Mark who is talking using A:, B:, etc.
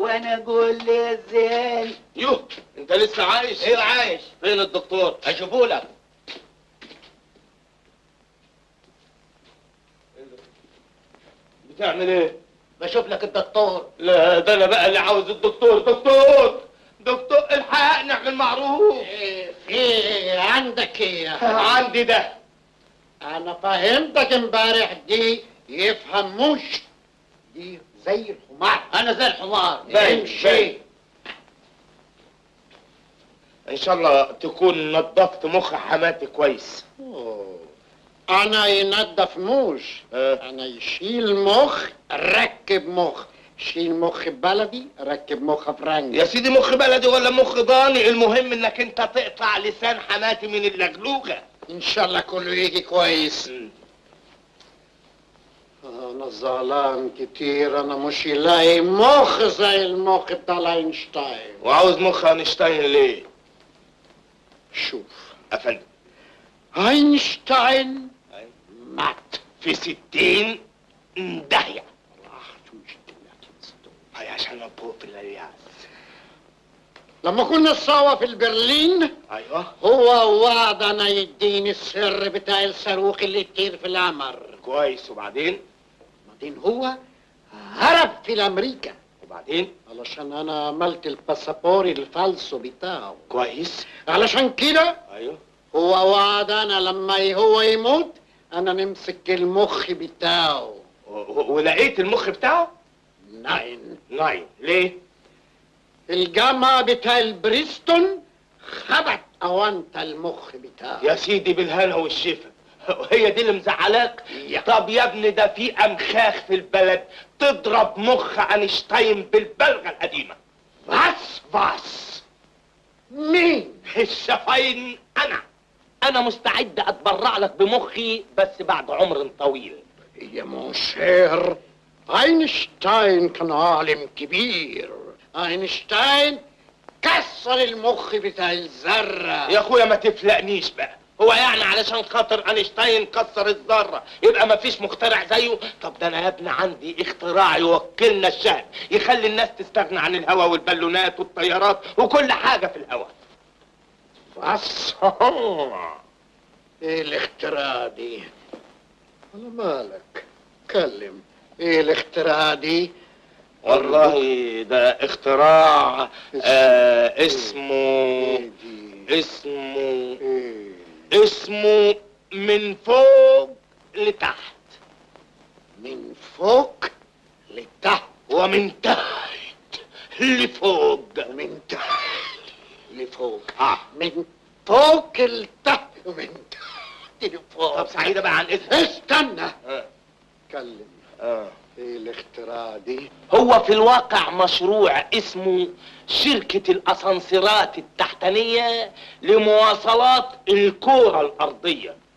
A: وانا اقول لي زين
B: يوه انت لسه عايش
A: ايوه عايش
B: فين الدكتور
A: اشوفه لك
B: بتعمل ايه
A: بشوف لك الدكتور
B: لا ده انا بقى اللي عاوز الدكتور دكتور دكتور الحقني اعمل معروف
C: ايه في عندك ايه
B: عندي ده
C: انا فهمتك امبارح دي يفهموش دي زي الحمار
A: انا زي الحمار
B: باين،
C: امشي
B: باين. ان شاء الله تكون نظفت مخ حماتي كويس
C: أوه. انا ينظف موش
B: اه.
C: انا يشيل مخ ركب مخ شيل مخ بلدي ركب مخ فرنجي
B: يا سيدي مخ بلدي ولا مخ ضاني المهم انك انت تقطع لسان حماتي من اللجلوجه
C: ان شاء الله كله يجي كويس انا زعلان كتير انا مش لاقي مخ زي المخ بتاع اينشتاين
B: وعاوز مخ اينشتاين ليه
C: شوف
B: افندم
C: اينشتاين
B: أيوة.
C: مات
B: في ستين داهيه
C: راح توجد الدنيا
B: هاي عشان ابوه في الالياس
C: لما كنا سوا في البرلين
B: ايوه
C: هو وعد انا يديني السر بتاع الصاروخ اللي يطير في القمر
B: كويس وبعدين
C: بعدين هو هرب في الامريكا
B: وبعدين
C: علشان انا عملت الباسبور الفالسو بتاعه
B: كويس
C: علشان كده
B: ايوه
C: هو وعد انا لما هو يموت انا نمسك المخ بتاعه
B: و- و- ولقيت المخ بتاعه
C: ناين
B: ناين ليه
C: الجامعة بتاع البريستون خبت اوانت المخ بتاعه
B: يا سيدي بالهنا والشفا هي دي اللي مزعلاك
C: يا.
B: طب يا ابني ده في امخاخ في البلد تضرب مخ اينشتاين بالبلغه القديمه
C: بس بس مين
B: الشفاين انا انا مستعد اتبرع لك بمخي بس بعد عمر طويل
C: يا مونشير اينشتاين كان عالم كبير اينشتاين كسر المخ بتاع الذرة
B: يا اخويا ما تفلقنيش بقى هو يعني علشان خاطر اينشتاين كسر الذره يبقى ما فيش مخترع زيه طب ده انا يا ابني عندي اختراع يوكلنا الشهر يخلي الناس تستغنى عن الهواء والبالونات والطيارات وكل حاجه في الهواء
C: بس هو ايه الاختراع دي على مالك كلم ايه الاختراع دي
B: والله ده اختراع آه اسمه
C: ايه دي
B: اسمه
C: ايه
B: اسمه من فوق لتحت
C: من فوق لتحت
B: ومن تحت لفوق
C: ومن تحت لفوق
B: اه
C: من فوق لتحت ومن تحت لفوق
B: طب سعيدة بقى عن اسم
C: استنى
B: آه.
C: كلم
B: آه.
C: ايه الاختراع دي
B: هو في الواقع مشروع اسمه شركة الأسانسيرات التحتانية لمواصلات الكرة الأرضية